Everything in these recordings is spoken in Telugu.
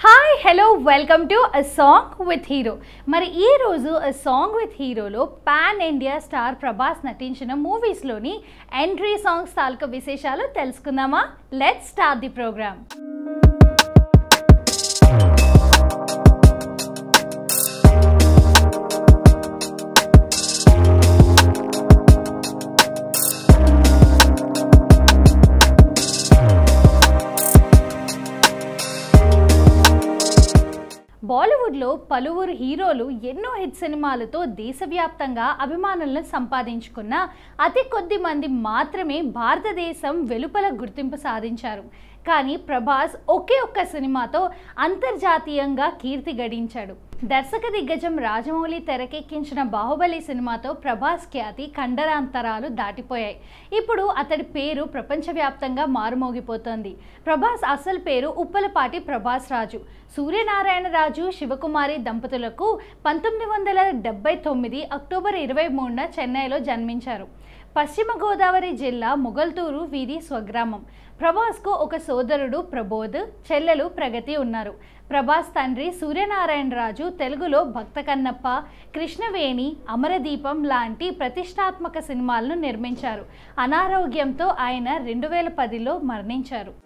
hi hello welcome to a song with hero మరి ఈ రోజు అ సాంగ్ విత్ హీరోలో పాన్ ఇండియా స్టార్ ప్రభాస్ నటించిన మూవీస్లోని ఎంట్రీ సాంగ్స్ తాలూకా విశేషాలు తెలుసుకుందామా లెట్స్ స్టార్ట్ ది ప్రోగ్రామ్ బాలీవుడ్లో పలువురు హీరోలు ఎన్నో హిట్ సినిమాలతో దేశవ్యాప్తంగా అభిమానులను సంపాదించుకున్న అతి కొద్ది మంది మాత్రమే భారతదేశం వెలుపల గుర్తింపు సాధించారు కానీ ప్రభాస్ ఒకే ఒక్క సినిమాతో అంతర్జాతీయంగా కీర్తి గడించాడు దర్శక దిగ్గజం రాజమౌళి తెరకెక్కించిన బాహుబలి సినిమాతో ప్రభాస్ ఖ్యాతి ఖండరాంతరాలు దాటిపోయాయి ఇప్పుడు అతడి పేరు ప్రపంచవ్యాప్తంగా మారుమోగిపోతోంది ప్రభాస్ అసలు పేరు ఉప్పలపాటి ప్రభాస్ రాజు సూర్యనారాయణ రాజు శివకుమారి దంపతులకు పంతొమ్మిది వందల డెబ్బై తొమ్మిది అక్టోబర్ ఇరవై మూడున చెన్నైలో జన్మించారు పశ్చిమ గోదావరి జిల్లా మొగల్తూరు వీధి స్వగ్రామం ప్రభాస్కు ఒక సోదరుడు ప్రబోధ్ చెల్లెలు ప్రగతి ఉన్నారు ప్రభాస్ తండ్రి సూర్యనారాయణ రాజు తెలుగులో భక్త కన్నప్ప కృష్ణవేణి అమరదీపం లాంటి ప్రతిష్టాత్మక సినిమాలను నిర్మించారు అనారోగ్యంతో ఆయన రెండు వేల పదిలో మరణించారు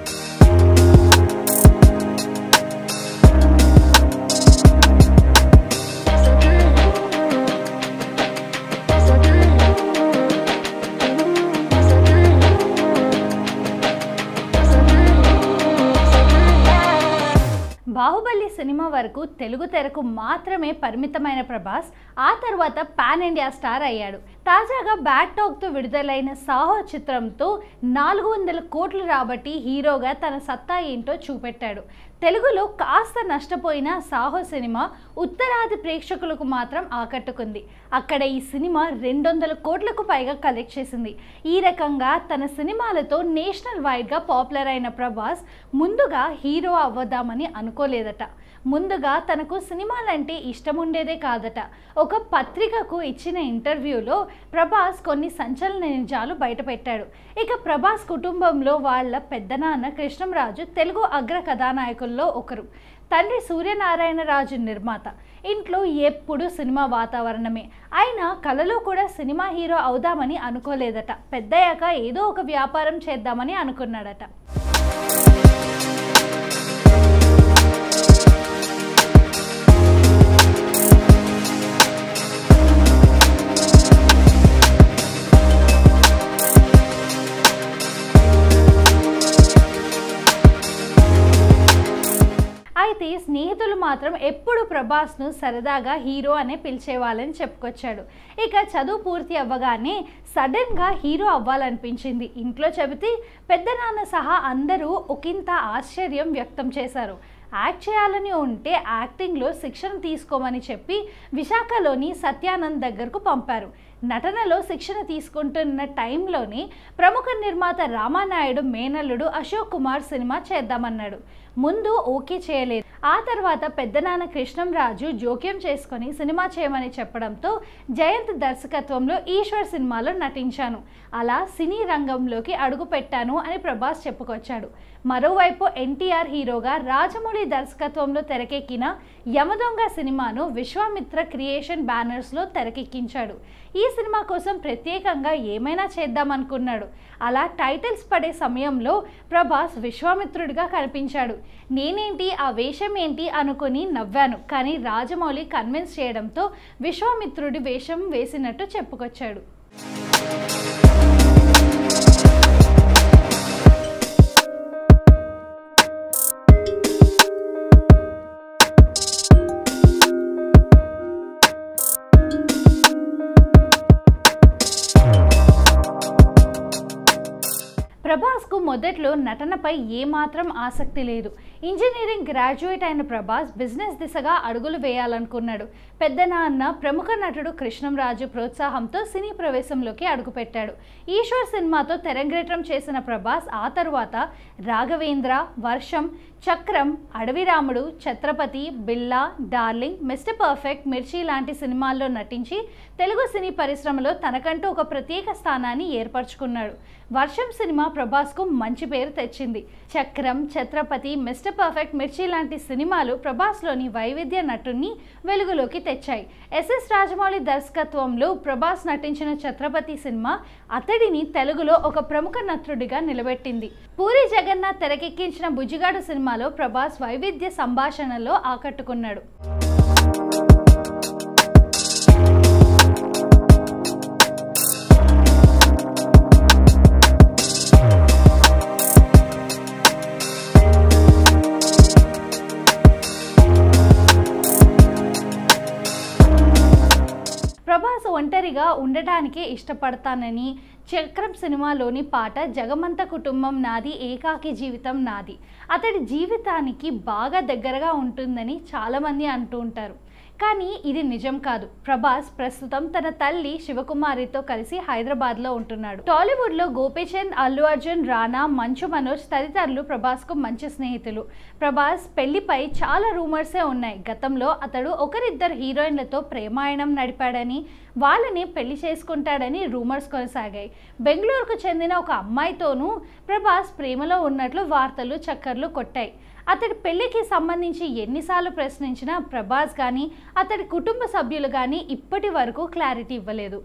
బాహుబలి సినిమా వరకు తెలుగు తెరకు మాత్రమే పరిమితమైన ప్రభాస్ ఆ తర్వాత పాన్ ఇండియా స్టార్ అయ్యాడు తాజాగా బ్యాక్ టాక్తో విడుదలైన సాహో చిత్రంతో నాలుగు వందల కోట్లు రాబట్టి హీరోగా తన సత్తా ఏంటో చూపెట్టాడు తెలుగులో కాస్త నష్టపోయిన సాహో సినిమా ఉత్తరాది ప్రేక్షకులకు మాత్రం ఆకట్టుకుంది అక్కడ ఈ సినిమా రెండు వందల కోట్లకు పైగా కలెక్ట్ చేసింది ఈ రకంగా తన సినిమాలతో నేషనల్ వైడ్గా పాపులర్ అయిన ప్రభాస్ ముందుగా హీరో అవ్వదామని అనుకోలేదట ముందుగా తనకు సినిమాలంటే ఇష్టం ఉండేదే కాదట ఒక పత్రికకు ఇచ్చిన ఇంటర్వ్యూలో ప్రభాస్ కొన్ని సంచలన నిజాలు బయటపెట్టాడు ఇక ప్రభాస్ కుటుంబంలో వాళ్ళ పెద్దనాన్న కృష్ణంరాజు తెలుగు అగ్ర కథానాయకుల్లో ఒకరు తండ్రి సూర్యనారాయణరాజు నిర్మాత ఇంట్లో ఎప్పుడు సినిమా వాతావరణమే అయినా కలలో కూడా సినిమా హీరో అవుదామని అనుకోలేదట పెద్దయ్యాక ఏదో ఒక వ్యాపారం చేద్దామని అనుకున్నాడట అయితే స్నేహితులు మాత్రం ఎప్పుడు ప్రభాస్ను సరదాగా హీరో అనే పిలిచేవాళ్ళని చెప్పుకొచ్చాడు ఇక చదువు పూర్తి అవ్వగానే సడన్గా హీరో అవ్వాలనిపించింది ఇంట్లో చెబితే పెద్దనాన్న సహా అందరూ ఒకంత ఆశ్చర్యం వ్యక్తం చేశారు యాక్ట్ చేయాలని ఉంటే యాక్టింగ్లో శిక్షణ తీసుకోమని చెప్పి విశాఖలోని సత్యానంద్ దగ్గరకు పంపారు నటనలో శిక్షణ తీసుకుంటున్న టైంలోనే ప్రముఖ నిర్మాత రామానాయుడు మేనల్లుడు అశోక్ కుమార్ సినిమా చేద్దామన్నాడు ముందు ఓకే చేయలేదు ఆ తర్వాత పెద్దనాన్న కృష్ణంరాజు జోక్యం చేసుకొని సినిమా చేయమని చెప్పడంతో జయంత్ దర్శకత్వంలో ఈశ్వర్ సినిమాలో నటించాను అలా సినీ రంగంలోకి అడుగు పెట్టాను అని ప్రభాస్ చెప్పుకొచ్చాడు మరోవైపు ఎన్టీఆర్ హీరోగా రాజమౌళి దర్శకత్వంలో తెరకెక్కిన యమదొంగ సినిమాను విశ్వామిత్ర క్రియేషన్ బ్యానర్స్లో తెరకెక్కించాడు ఈ సినిమా కోసం ప్రత్యేకంగా ఏమైనా చేద్దామనుకున్నాడు అలా టైటిల్స్ పడే సమయంలో ప్రభాస్ విశ్వామిత్రుడిగా కనిపించాడు నేనేంటి ఆ వేషం ఏంటి అనుకుని నవ్వాను కానీ రాజమౌళి కన్విన్స్ చేయడంతో విశ్వామిత్రుడి వేషం వేసినట్టు చెప్పుకొచ్చాడు ప్రభాస్కు మొదట్లో నటనపై ఏమాత్రం ఆసక్తి లేదు ఇంజనీరింగ్ గ్రాడ్యుయేట్ అయిన ప్రభాస్ బిజినెస్ దిశగా అడుగులు వేయాలనుకున్నాడు పెద్దనాన్న ప్రముఖ నటుడు కృష్ణంరాజు ప్రోత్సాహంతో సినీ ప్రవేశంలోకి అడుగుపెట్టాడు ఈశ్వర్ సినిమాతో తెరంగేట్రం చేసిన ప్రభాస్ ఆ తరువాత రాఘవేంద్ర వర్షం చక్రం అడవిరాముడు ఛత్రపతి బిల్లా డార్లింగ్ మిస్టర్ పర్ఫెక్ట్ మిర్చి లాంటి సినిమాల్లో నటించి తెలుగు సినీ పరిశ్రమలో తనకంటూ ఒక ప్రత్యేక స్థానాన్ని ఏర్పరచుకున్నాడు వర్షం సినిమా ప్రభాస్కు మంచి పేరు తెచ్చింది చక్రం ఛత్రపతి మిస్టర్ మిస్టర్ పర్ఫెక్ట్ మిర్చి లాంటి సినిమాలు ప్రభాస్లోని వైవిధ్య నటుని వెలుగులోకి తెచ్చాయి ఎస్ఎస్ రాజమౌళి దర్శకత్వంలో ప్రభాస్ నటించిన ఛత్రపతి సినిమా అతడిని తెలుగులో ఒక ప్రముఖ నటుడిగా నిలబెట్టింది పూరి జగన్నాథ్ తెరకెక్కించిన బుజ్జిగాడు సినిమాలో ప్రభాస్ వైవిధ్య సంభాషణలో ఆకట్టుకున్నాడు ప్రభాస్ ఒంటరిగా ఉండటానికే ఇష్టపడతానని చక్రం సినిమాలోని పాట జగమంత కుటుంబం నాది ఏకాకి జీవితం నాది అతడి జీవితానికి బాగా దగ్గరగా ఉంటుందని చాలామంది అంటూ ఉంటారు కానీ ఇది నిజం కాదు ప్రభాస్ ప్రస్తుతం తన తల్లి శివకుమారితో కలిసి హైదరాబాద్లో ఉంటున్నాడు టాలీవుడ్లో గోపీచంద్ అల్లు అర్జున్ రానా మంచు మనోజ్ తదితరులు ప్రభాస్కు మంచి స్నేహితులు ప్రభాస్ పెళ్లిపై చాలా రూమర్సే ఉన్నాయి గతంలో అతడు ఒకరిద్దరు హీరోయిన్లతో ప్రేమాయణం నడిపాడని వాళ్ళని పెళ్లి చేసుకుంటాడని రూమర్స్ కొనసాగాయి బెంగళూరుకు చెందిన ఒక అమ్మాయితోనూ ప్రభాస్ ప్రేమలో ఉన్నట్లు వార్తలు చక్కర్లు కొట్టాయి అతడి పెళ్లికి సంబంధించి ఎన్నిసార్లు ప్రశ్నించినా ప్రభాస్ కానీ అతడి కుటుంబ సభ్యులు కానీ ఇప్పటి వరకు క్లారిటీ ఇవ్వలేదు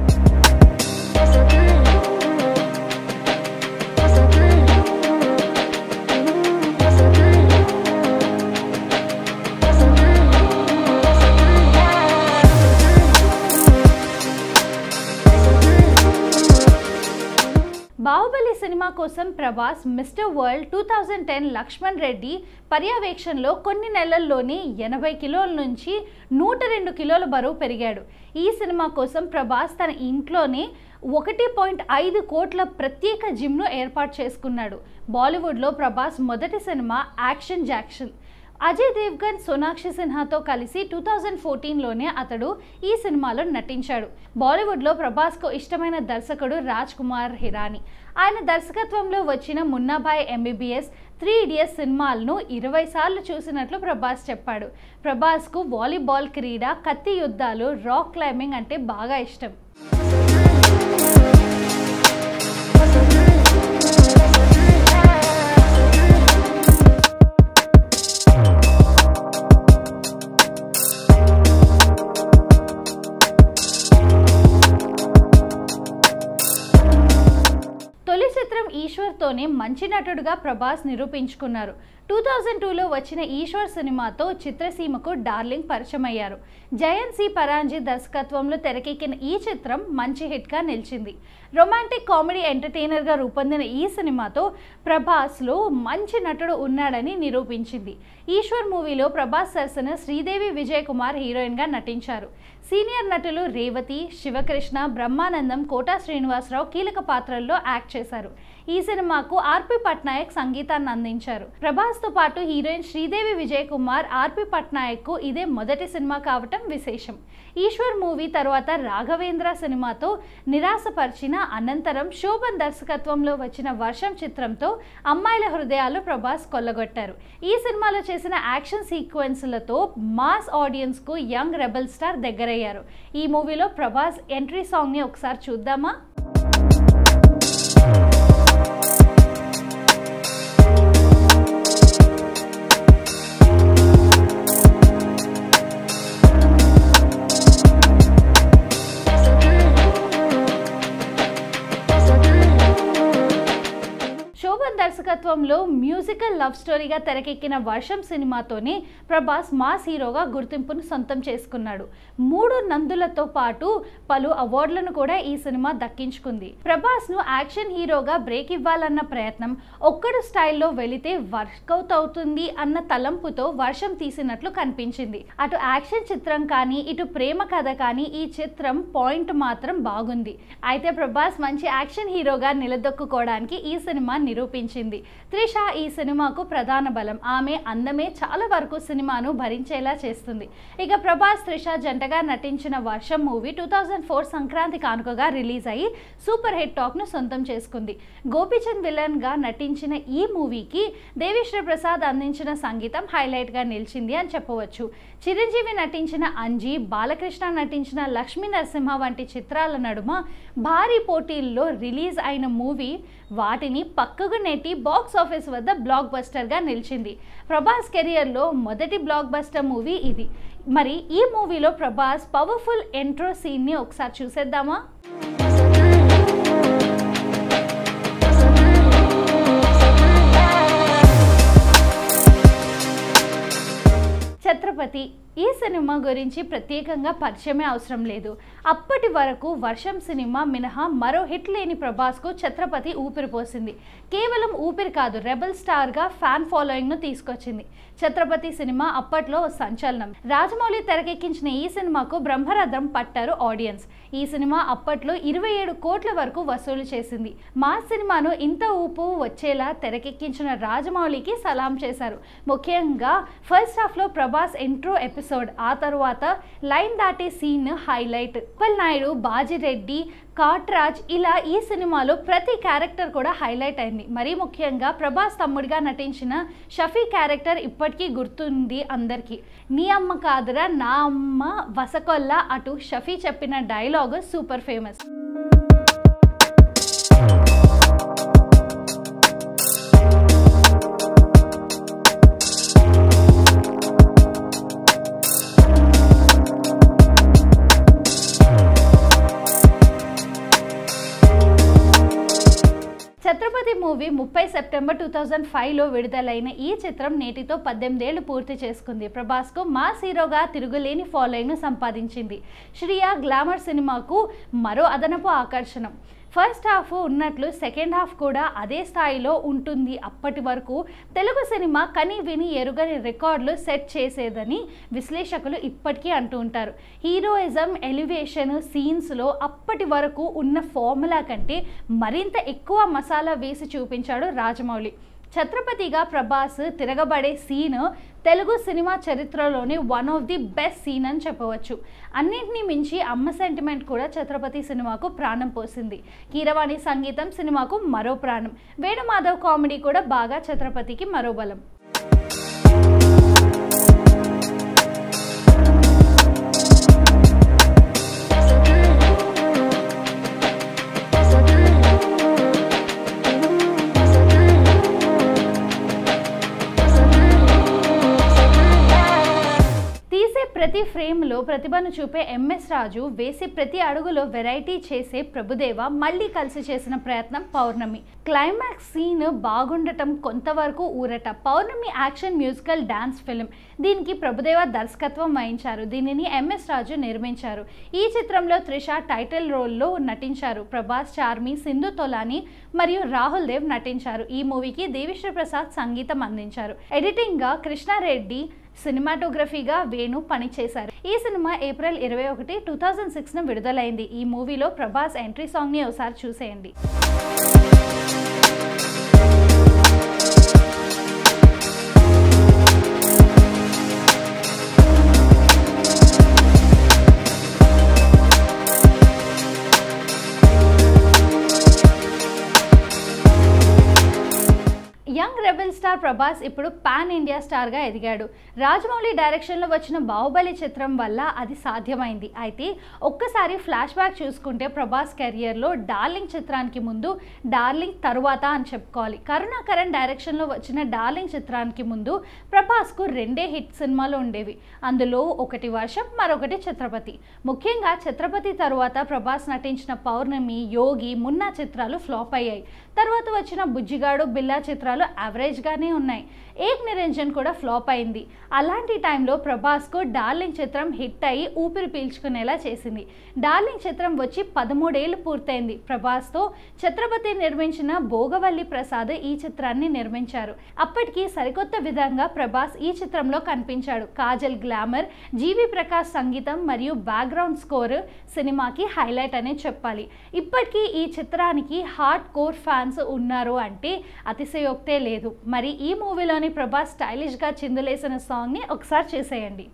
బాహుబలి సినిమా కోసం Prabhas mister world two thousand ten Lakshman Reddy పర్యవేక్షణలో కొన్ని నెలల్లోనే ఎనభై కిలోల నుంచి నూట రెండు కిలోల బరువు పెరిగాడు ఈ సినిమా కోసం ప్రభాస్ తన ఇంట్లోనే ఒకటి పాయింట్ ఐదు కోట్ల ప్రత్యేక జిమ్ను ఏర్పాటు చేసుకున్నాడు బాలీవుడ్లో ప్రభాస్ మొదటి సినిమా యాక్షన్ జాక్షన్ అజయ్ దేవ్గన్ సోనాక్షి సిన్హాతో కలిసి టూ థౌజండ్ ఫోర్టీన్లోనే అతడు ఈ సినిమాలో నటించాడు బాలీవుడ్లో ప్రభాస్కు ఇష్టమైన దర్శకుడు రాజ్ కుమార్ హిరాని ఆయన దర్శకత్వంలో వచ్చిన మున్నాభాయ్ ఎంబీబీఎస్ త్రీ ఇడియట్స్ సినిమాలను ఇరవై సార్లు చూసినట్లు ప్రభాస్ చెప్పాడు ప్రభాస్కు వాలీబాల్ క్రీడ కత్తి యుద్ధాలు రాక్ క్లైంబింగ్ అంటే బాగా ఇష్టం తొలి చిత్రం ఈశ్వర్తోనే మంచి నటుడుగా ప్రభాస్ నిరూపించుకున్నారు టూ థౌజండ్ టూలో వచ్చిన ఈశ్వర్ సినిమాతో చిత్రసీమకు డార్లింగ్ పరిచయమయ్యారు జయన్ సి పరాంజీ దర్శకత్వంలో తెరకెక్కిన ఈ చిత్రం మంచి హిట్గా నిలిచింది రొమాంటిక్ కామెడీ ఎంటర్టైనర్గా రూపొందిన ఈ సినిమాతో ప్రభాస్లో మంచి నటుడు ఉన్నాడని నిరూపించింది ఈశ్వర్ మూవీలో ప్రభాస్ సరసన శ్రీదేవి విజయ్ కుమార్ హీరోయిన్గా నటించారు సీనియర్ నటులు రేవతి శివకృష్ణ బ్రహ్మానందం కోటా శ్రీనివాసరావు కీలక పాత్రల్లో యాక్ట్ చేశారు ఈ సినిమాకు ఆర్పి పట్నాయక్ సంగీతాన్ని అందించారు ప్రభాస్తో పాటు హీరోయిన్ శ్రీదేవి విజయ్ కుమార్ ఆర్పి పట్నాయక్కు ఇదే మొదటి సినిమా కావటం విశేషం ఈశ్వర్ మూవీ తర్వాత రాఘవేంద్ర సినిమాతో నిరాశపరిచిన అనంతరం శోభన్ దర్శకత్వంలో వచ్చిన వర్షం చిత్రంతో అమ్మాయిల హృదయాలు ప్రభాస్ కొల్లగొట్టారు ఈ సినిమాలో చేసిన యాక్షన్ సీక్వెన్స్లతో మాస్ ఆడియన్స్కు యంగ్ రెబల్ స్టార్ దగ్గరయ్యారు ఈ మూవీలో ప్రభాస్ ఎంట్రీ సాంగ్ని ఒకసారి చూద్దామా శోభన్ దర్శకత్వంలో మ్యూజికల్ లవ్ స్టోరీగా తెరకెక్కిన వర్షం సినిమాతోనే ప్రభాస్ మాస్ హీరోగా గుర్తింపును సొంతం చేసుకున్నాడు మూడు నందులతో పాటు పలు అవార్డులను కూడా ఈ సినిమా దక్కించుకుంది ప్రభాస్ ను యాక్షన్ హీరోగా బ్రేక్ ఇవ్వాలన్న ప్రయత్నం ఒక్కడు స్టైల్లో వెళితే వర్కౌట్ అవుతుంది అన్న తలంపుతో వర్షం తీసినట్లు కనిపించింది అటు యాక్షన్ చిత్రం కానీ ఇటు ప్రేమ కథ కానీ ఈ చిత్రం పాయింట్ మాత్రం బాగుంది అయితే ప్రభాస్ మంచి యాక్షన్ హీరోగా నిలదొక్కుకోవడానికి ఈ సినిమా నిరూపించింది త్రిష ఈ సినిమాకు ప్రధాన బలం ఆమె అందమే చాలా వరకు సినిమాను భరించేలా చేస్తుంది ఇక ప్రభాస్ త్రిష జంటగా నటించిన Varsham movie two thousand four Sankranti కానుకగా రిలీజ్ అయ్యి సూపర్ హిట్ టాక్ను సొంతం చేసుకుంది గోపీచంద్ విలన్గా నటించిన ఈ మూవీకి దేవిశ్రీ ప్రసాద్ అందించిన సంగీతం హైలైట్గా నిలిచింది అని చెప్పవచ్చు చిరంజీవి నటించిన అంజీ బాలకృష్ణ నటించిన లక్ష్మీ నరసింహ వంటి చిత్రాల నడుమ భారీ పోటీల్లో రిలీజ్ అయిన మూవీ వాటిని పక్కకు నెట్టి బాక్స్ ఆఫీస్ వద్ద బ్లాక్ బస్టర్గా నిలిచింది ప్రభాస్ కెరియర్లో మొదటి బ్లాక్ బస్టర్ మూవీ ఇది మరి ఈ మూవీలో ప్రభాస్ పవర్ఫుల్ ఎంట్రో సీన్ని ఒకసారి చూసేద్దామా ఛత్రపతి ఈ సినిమా గురించి ప్రత్యేకంగా పరిచయమే అవసరం లేదు అప్పటి వరకు వర్షం సినిమా మినహా మరో హిట్ లేని ప్రభాస్కు ఛత్రపతి ఊపిరిపోసింది కేవలం ఊపిరి కాదు రెబల్ స్టార్గా ఫ్యాన్ ఫాలోయింగ్ను తీసుకొచ్చింది ఛత్రపతి సినిమా అప్పట్లో ఓ సంచలనం రాజమౌళి తెరకెక్కించిన ఈ సినిమాకు బ్రహ్మరథం పట్టారు ఆడియన్స్ ఈ సినిమా అప్పట్లో ఇరవై ఏడు కోట్ల వరకు వసూలు చేసింది మా సినిమాను ఇంత ఊపు వచ్చేలా తెరకెక్కించిన రాజమౌళికి సలాం చేశారు ముఖ్యంగా ఫస్ట్ హాఫ్లో ప్రభాస్ ఎంట్రో ఎపిసోడ్ ఆ తరువాత లైన్ దాటే సీన్ హైలైట్ ఉప్పల్ నాయుడు బాజిరెడ్డి కాట్రాజ్ ఇలా ఈ సినిమాలో ప్రతి క్యారెక్టర్ కూడా హైలైట్ అయింది మరీ ముఖ్యంగా ప్రభాస్ తమ్ముడిగా నటించిన షఫీ క్యారెక్టర్ ఇప్పటికీ గుర్తుంది అందరికీ నీ అమ్మ కాదురా నా అమ్మ వసకొల్ల అటు షఫీ చెప్పిన dialogue super famous Chatrapathi movie ముప్పై సెప్టెంబర్ టూ థౌజండ్ ఫైవ్లో విడుదలైన ఈ చిత్రం నేటితో పద్దెనిమిదేళ్లు పూర్తి చేసుకుంది ప్రభాస్కు మాస్ హీరోగా తిరుగులేని ఫాలోయింగ్ను సంపాదించింది శ్రియా గ్లామర్ సినిమాకు మరో అదనపు ఆకర్షణం ఫస్ట్ హాఫ్ ఉన్నట్లు సెకండ్ హాఫ్ కూడా అదే స్థాయిలో ఉంటుంది అప్పటి వరకు తెలుగు సినిమా కని విని ఎరుగని రికార్డులు సెట్ చేసేదని విశ్లేషకులు ఇప్పటికీ అంటూ ఉంటారు హీరోయిజం ఎలివేషన్ సీన్స్లో అప్పటి వరకు ఉన్న ఫార్ములా కంటే మరింత ఎక్కువ మసాలా వేసి చూపించాడు రాజమౌళి ఛత్రపతిగా ప్రభాస్ తిరగబడే సీన్ తెలుగు సినిమా చరిత్రలోని one of the best scene అని చెప్పవచ్చు అన్నింటినీ మించి అమ్మ సెంటిమెంట్ కూడా ఛత్రపతి సినిమాకు ప్రాణం పోసింది కీరవాణి సంగీతం సినిమాకు మరో ప్రాణం వేణుమాధవ్ కామెడీ కూడా బాగా ఛత్రపతికి మరో బలం తీసే ప్రతి ఫ్రేమ్లో ప్రతిభను చూపే ఎంఎస్ రాజు వేసే ప్రతి అడుగులో వెరైటీ చేసే ప్రభుదేవ మళ్ళీ కలిసి చేసిన ప్రయత్నం పౌర్ణమి క్లైమాక్స్ సీన్ బాగుండటం కొంతవరకు ఊరట Pournami action musical dance film దీనికి ప్రభుదేవ దర్శకత్వం వహించారు దీనిని ఎంఎస్ రాజు నిర్మించారు ఈ చిత్రంలో త్రిష టైటిల్ రోల్లో నటించారు ప్రభాస్ చార్మి సింధు తొలాని మరియు రాహుల్ దేవ్ నటించారు ఈ మూవీకి దేవిశ్రీ ప్రసాద్ సంగీతం అందించారు ఎడిటింగ్గా కృష్ణారెడ్డి సినిమాటోగ్రఫీగా వేణు పనిచేశారు ఈ సినిమా ఏప్రిల్ ఇరవై ఒకటి టూ థౌజండ్ సిక్స్న విడుదలైంది ఈ మూవీలో ప్రభాస్ ఎంట్రీ సాంగ్ని ఒకసారి చూసేయండి యంగ్ రెబెల్ స్టార్ ప్రభాస్ ఇప్పుడు పాన్ ఇండియా స్టార్గా ఎదిగాడు రాజమౌళి డైరెక్షన్లో వచ్చిన బాహుబలి చిత్రం వల్ల అది సాధ్యమైంది అయితే ఒక్కసారి ఫ్లాష్ బ్యాక్ చూసుకుంటే ప్రభాస్ కెరియర్లో డార్లింగ్ చిత్రానికి ముందు డార్లింగ్ తరువాత అని చెప్పుకోవాలి కరుణాకరణ్ డైరెక్షన్లో వచ్చిన డార్లింగ్ చిత్రానికి ముందు ప్రభాస్కు రెండే హిట్ సినిమాలు ఉండేవి అందులో ఒకటి వర్షం మరొకటి ఛత్రపతి ముఖ్యంగా ఛత్రపతి తరువాత ప్రభాస్ నటించిన పౌర్ణమి యోగి మున్నా చిత్రాలు ఫ్లాప్ అయ్యాయి తర్వాత వచ్చిన బుజ్జిగాడు బిల్లా చిత్రాలు యావరేజ్గానే ఉన్నాయి ఏక్ నిరంజన్ కూడా ఫ్లాప్ అయింది అలాంటి టైంలో ప్రభాస్కు డార్లింగ్ చిత్రం హిట్ అయ్యి ఊపిరి పీల్చుకునేలా చేసింది డార్లింగ్ చిత్రం వచ్చి పదమూడేళ్లు పూర్తయింది ప్రభాస్తో ఛత్రపతి నిర్మించిన భోగవల్లి ప్రసాద్ ఈ చిత్రాన్ని నిర్మించారు అప్పటికి సరికొత్త విధంగా ప్రభాస్ ఈ చిత్రంలో కనిపించాడు కాజల్ గ్లామర్ జీవి ప్రకాష్ సంగీతం మరియు బ్యాక్గ్రౌండ్ స్కోర్ సినిమాకి హైలైట్ అనే చెప్పాలి ఇప్పటికీ ఈ చిత్రానికి హార్డ్ కోర్ ఫ్యాన్స్ ఉన్నారు అంటే అతిశయోక్తే లేదు మరి ఈ మూవీలోని ప్రభాస్ స్టైలిష్గా చిందులేసిన సాంగ్ని ఒకసారి చేసేయండి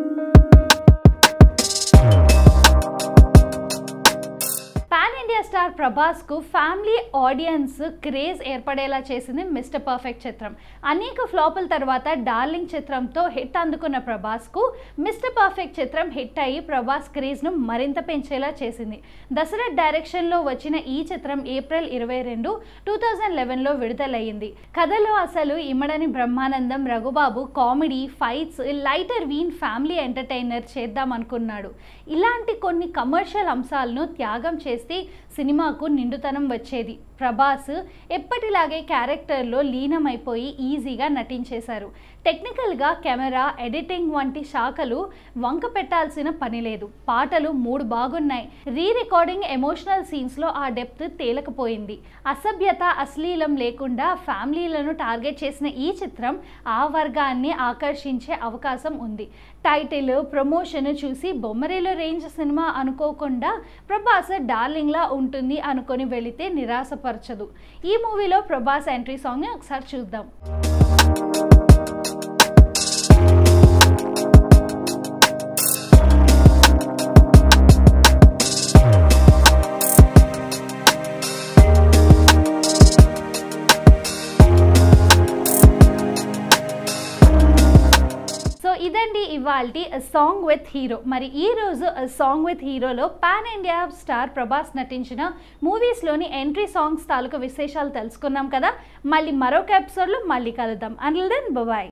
పాన్ ఇండియా స్టార్ ప్రభాస్కు ఫ్యామిలీ ఆడియన్స్ క్రేజ్ ఏర్పడేలా చేసింది మిస్టర్ పర్ఫెక్ట్ చిత్రం అనేక ఫ్లాపుల తర్వాత డార్లింగ్ చిత్రంతో హిట్ అందుకున్న ప్రభాస్కు మిస్టర్ పర్ఫెక్ట్ చిత్రం హిట్ అయ్యి ప్రభాస్ క్రేజ్ను మరింత పెంచేలా చేసింది దశరథ్ డైరెక్షన్లో వచ్చిన ఈ చిత్రం ఏప్రిల్ ఇరవై రెండు టూ థౌజండ్ లెవెన్లో విడుదలయ్యింది కథలో అసలు ఇమ్మడని Brahmanandam Raghubabu comedy fights lighter vein family entertainer చేద్దాం అనుకున్నాడు ఇలాంటి కొన్ని కమర్షియల్ అంశాలను త్యాగం చేస్తే సినిమాకు నిండుతనం వచ్చేది ప్రభాస్ ఎప్పటిలాగే క్యారెక్టర్లో లీనమైపోయి ఈజీగా నటించేశారు టెక్నికల్గా కెమెరా ఎడిటింగ్ వంటి శాఖలు వంక పెట్టాల్సిన పని లేదు పాటలు మూడు బాగున్నాయి రీ రికార్డింగ్ ఎమోషనల్ సీన్స్లో ఆ డెప్త్ తేలకపోయింది అసభ్యత అశ్లీలం లేకుండా ఫ్యామిలీలను టార్గెట్ చేసిన ఈ చిత్రం ఆ వర్గాన్ని ఆకర్షించే అవకాశం ఉంది టైటిల్ ప్రమోషన్ చూసి బొమ్మరేలో రేంజ్ సినిమా అనుకోకుండా ప్రభాస్ డార్లింగ్లా ఉంటుంది అనుకొని వెళితే నిరాశపరచదు ఈ మూవీలో ప్రభాస్ ఎంట్రీ సాంగ్ని ఒకసారి చూద్దాం సో ఇదండి ఇవాల్టి సాంగ్ విత్ హీరో మరి ఈ రోజు సాంగ్ విత్ హీరోలో పాన్ ఇండియా స్టార్ ప్రభాస్ నటించిన మూవీస్లోని ఎంట్రీ సాంగ్స్ తాలూకు విశేషాలు తెలుసుకున్నాం కదా మళ్ళీ మరొక ఎపిసోడ్లో మళ్ళీ కలుద్దాం అండ్ దెన్ బాయ్